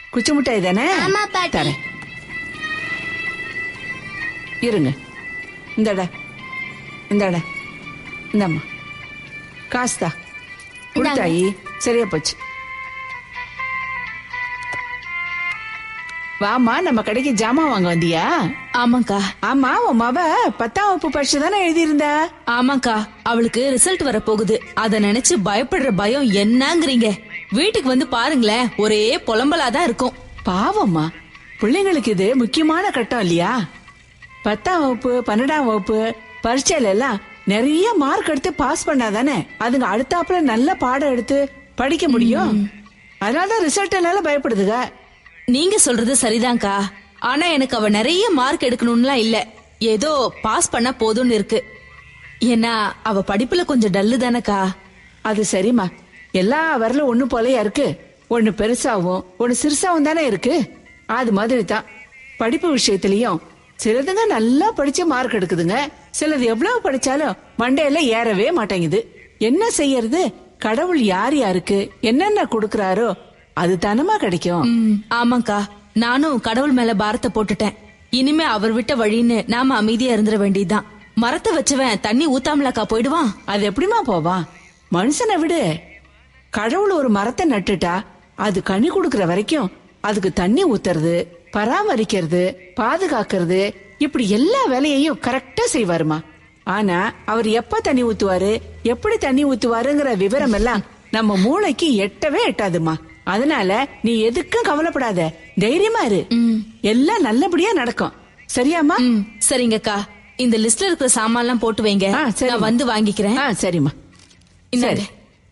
குச்சி மிட்டாய் தானே ஆமா, பாட்டி. தரேன் இருங்க இந்தடா இந்தடா இந்தம்மா காசுதா கொடுத்தாயி சரியா போச்சு வாமா நம்ம கடைக்கு ஜாமான் வாங்க வந்தியா ஆமாக்கா ஆமா உன் மவ பத்தாம் வகுப்பு பரிசு தானே எழுதியிருந்தா ஆமாக்கா அவளுக்கு ரிசல்ட் வர போகுது அத நினைச்சு பயப்படுற பயம் என்னங்கறீங்க வீட்டுக்கு வந்து பாருங்களேன் ஒரே புலம்பலாதான் இருக்கும் பாவம்மா பிள்ளைங்களுக்கு இது முக்கியமான கட்டம் இல்லையா பத்தாம் வகுப்பு பன்னெண்டாம் வகுப்பு பரீட்சையில எல்லாம் நிறைய மார்க் எடுத்து பாஸ் பண்ணாதானே அதுங்க அடுத்தாப்புல நல்ல பாடம் எடுத்து படிக்க முடியும் அதனாலதான் ரிசல்ட் என்னால பயப்படுதுங்க நீங்க சொல்றது சரிதான்க்கா ஆனா எனக்கு அவ நிறைய மார்க் எடுக்கணும்லாம் இல்ல ஏதோ பாஸ் பண்ணா போதும்னு இருக்கு ஏன்னா அவ படிப்புல கொஞ்சம் டல்லு தானக்கா அது சரிம்மா எல்லா வரலும் ஒண்ணு போலயா இருக்கு ஒண்ணு பெருசாவும் ஒண்ணு சிறுசாவும் தானே இருக்கு அது மாதிரி தான் படிப்பு விஷயத்திலயும் சிலதுங்க நல்லா படிச்சு மார்க் எடுக்குதுங்க சிலது எவ்வளவு படிச்சாலும் மண்டையில ஏறவே மாட்டேங்குது என்ன செய்யறது கடவுள் யார் யாருக்கு என்னென்ன கொடுக்கறாரோ அது தானமா கிடைக்கும் ம், ஆமாக்கா நானும் கடவுள் மேல பாரத்தை போட்டுட்டேன் இனிமே அவர் விட்ட வழின்னு நாம அமைதியா இருந்துட வேண்டியதுதான் மரத்தை வச்சவன் தண்ணி ஊத்தாமலாக்கா போயிடுவான் அது எப்படிம்மா போவான் மனுஷனை விடு கடவுள் ஒரு மரத்தை நட்டுட்டா அது கனி கொடுக்கற வரைக்கும் அதுக்கு தண்ணி ஊத்துறது பராமரிக்கிறது பாதுகாக்கிறது இப்படி எல்லா வேலையையும் கரெக்டா செய்வாருமா ஆனா அவர் எப்ப தண்ணி ஊத்துவாரு எப்படி தண்ணி ஊத்துவாருங்கிற விவரம் எல்லாம் நம்ம மூளைக்கு எட்டவே எட்டாதுமா அதனால நீ எதுக்கும் கவலைப்படாத தைரியமா இரு எல்லாம் நல்லபடியா நடக்கும் சரியாமா ம் சரிங்கக்கா இந்த லிஸ்ட்ல இருக்கிற சாமான்லாம் போட்டு வைங்க ஆ, சரிம்மா. நான் வந்து வாங்கிக்கிறேன் ஆ சரிம்மா இந்தாங்க. சரி.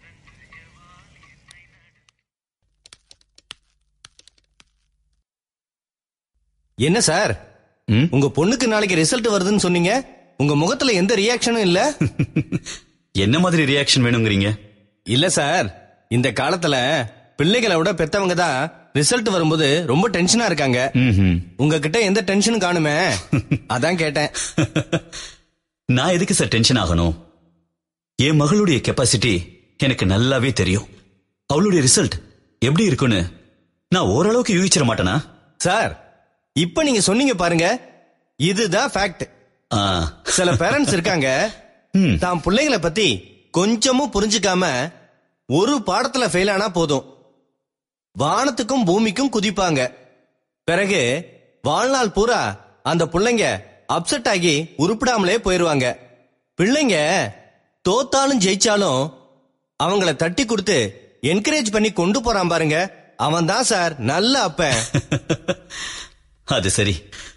என்ன சார் ம்? உங்க பொண்ணுக்கு நாளைக்கு ரிசல்ட் வருதுன்னு சொன்னீங்க உங்க முகத்துல எந்த ரியாக்ஷனும் இல்ல என்ன மாதிரி ரியாக்ஷன் வேணுங்கிறீங்க இல்ல சார் இந்த காலத்துல பிள்ளைகளை விட பெத்தவங்க தான் ரிசல்ட் வரும்போது ரொம்ப டென்ஷனா இருக்காங்க ம்ஹும். உங்ககிட்ட எந்த டென்ஷனும் காணுமே அதான் கேட்டேன் நான் எதுக்கு சார் டென்ஷன் ஆகணும் என் மகளுடைய கெப்பாசிட்டி எனக்கு நல்லாவே தெரியும் அவளுடைய ரிசல்ட் எப்படி இருக்குன்னு நான் ஓரளவுக்கு யூகிச்சிட மாட்டேனா சார் இப்ப நீங்க சொன்னீங்க பாருங்க இதுதான் ஃபேக்ட் ஆ, சில பேரண்ட்ஸ் இருக்காங்க ம். தான் பிள்ளைகளை பத்தி கொஞ்சமும் புரிஞ்சுக்காம ஒரு பாடத்துல ஃபெயில் ஆனா போதும் வானத்துக்கும் பூமிக்கும் குதிப்பாங்க பிறகு வாழ்நாள் பூரா அந்த பிள்ளைங்க அப்செட் ஆகி உருப்பிடாமலே போயிருவாங்க பிள்ளைங்க தோத்தாலும் ஜெயிச்சாலும் அவங்கள தட்டி கொடுத்து என்கரேஜ் பண்ணி கொண்டு போறான் பாருங்க அவன் தான் சார் நல்ல அப்பன் அது சரி